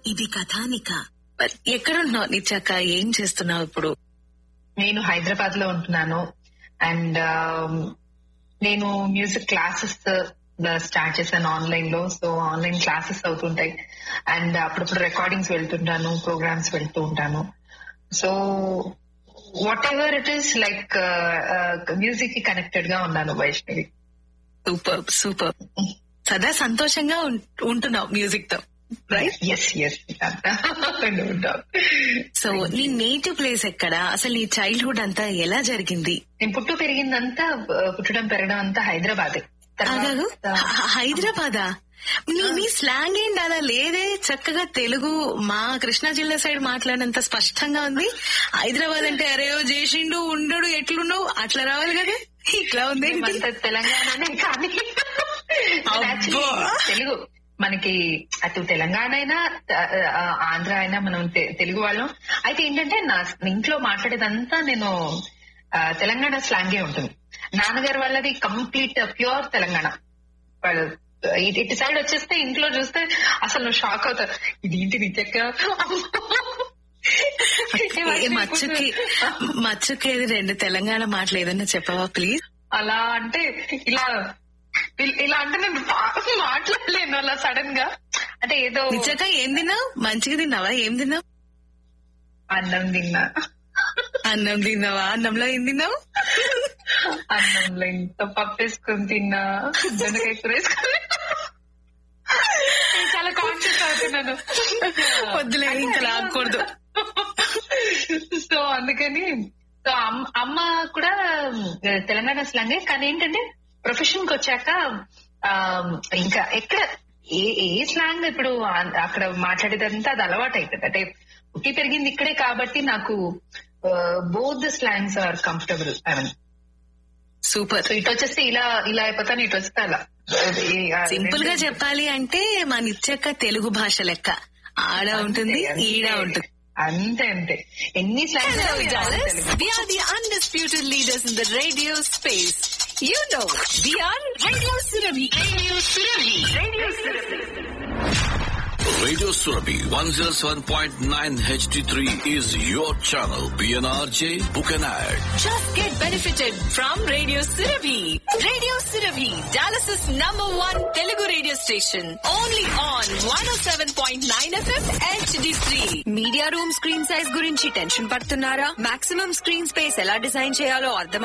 ఇది కథానిక మరి ఎక్కడున్నావు నిత్యాక ఏం చేస్తున్నావు ఇప్పుడు నేను హైదరాబాద్ లో ఉంటున్నాను అండ్ నేను మ్యూజిక్ క్లాసెస్ స్టార్ట్ చేశాను ఆన్లైన్ లో సో ఆన్లైన్ క్లాసెస్ అవుతుంటాయి అండ్ అప్పుడప్పుడు రికార్డింగ్స్ వెళ్తుంటాను ప్రోగ్రామ్స్ వెళ్తూ ఉంటాను so whatever it is like music కి కనెక్టెడ్ గా ఉన్నాను వైష్ణవి సూపర్ సూపర్ సదా సంతోషంగా ఉం- ఉంటున్నావు మ్యూజిక్ తో రైట్ ఎస్ ఎస్ సో నీ నేటివ్ ప్లేస్ ఎక్కడ అసలు నీ చైల్డ్హుడ్ అంతా ఎలా జరిగింది నేను పుట్టు పెరిగిందంతా ఆ, పుట్టడం పెరగడం అంతా హైదరాబాదే అలాగూ తర్వాత హ- హైదరాబాదా నీ నీ స్లాంగ్ ఏంటి అలా లేదే చక్కగా తెలుగు మా కృష్ణా జిల్లా సైడ్ మాట్లాడినంత స్పష్టంగా ఉంది హైదరాబాద్ అంటే అరేయో చేసిండు ఉండడు ఎట్లున్నావు అట్లా రావాలి కదా ఇట్లా ఉంది మేమంతా తెలంగాణనే కానీ అబ్బో. తెలుగు మనకి అటు తెలంగాణ అయినా ఆ, ఆంధ్ర అయినా మనం తె- తెలుగు వాళ్ళం అయితే ఏంటంటే నా ఇంట్లో మాట్లాడేదంతా నేను ఆ, తెలంగాణ స్లాంగే ఉంటుంది నాన్నగారు వాళ్ళది కంప్లీట్ ప్యూర్ తెలంగాణ వాళ్ళు ఇటు ఇటు సైడ్ వచ్చేస్తే ఇంట్లో చూస్తే అసలు నువ్వు షాక్ అవుతావు ఇది ఏంటి నిజంగా ఏ మచ్చుకి మచ్చుకి ఏది రెండు తెలంగాణ మాటలు ఏదన్నా చెప్పవా ప్లీజ్ అలా అంటే ఇలా ఇ- ఇలా అంటే నేను బా- మాట్లాడలేను అలా సడన్ గా అంటే ఏదో నిజంగా ఏం తిన్నావు మంచిగా తిన్నావా ఏం తిన్నావు అన్నం తిన్నా అన్నం తిన్నావా అన్నంలో ఏం తిన్నావు అన్నంలో ఇంత పప్పు వేసుకొని తిన్నా దొండకాయ కూర వేసుకొని నేను చాలా కాన్షియస్ అవుతున్నాను వద్దులే ఇంకా రాకూడదు సో అందుకని సో అమ్- అమ్మ కూడా తెలంగాణ స్లాంగే కానీ ఏంటంటే ప్రొఫెషన్ కి వచ్చాక ఆ, ఇంకా ఎక్కడ ఏ ఏ స్లాంగ్ ఇప్పుడు ఆ- అక్కడ మాట్లాడేదంతా అది అలవాటు అవుతుంది అంటే పుట్టి పెరిగింది ఇక్కడే కాబట్టి నాకు both the slangs are comfortable I mean super so ఇటు వచ్చేస్తే ఇలా ఇలా అయిపోతాను ఇటు వస్తే అలా సింపుల్ గా చెప్పాలి అంటే మా నిత్యక్క తెలుగు భాష లెక్క ఆడ ఉంటుంది ఈడ ఉంటుంది అంతే అంతే ఎన్ని slangs Hello, Dallas. We are the undisputed leaders in the radio space. You know, we are Radio Surabhi. Radio Surabhi. Radio Surabhi. Radio Surabhi 107.9 HD3 is your channel. PNRJ, book an ad. Just get benefited from Radio Surabhi. Radio Surabhi, Dallas's number one Telugu radio station. Only on 107.9 FM HD3. Media room screen size గురించి టెన్షన్ పడుతున్నారా maximum screen space ఎలా design చేయాలో అర్థం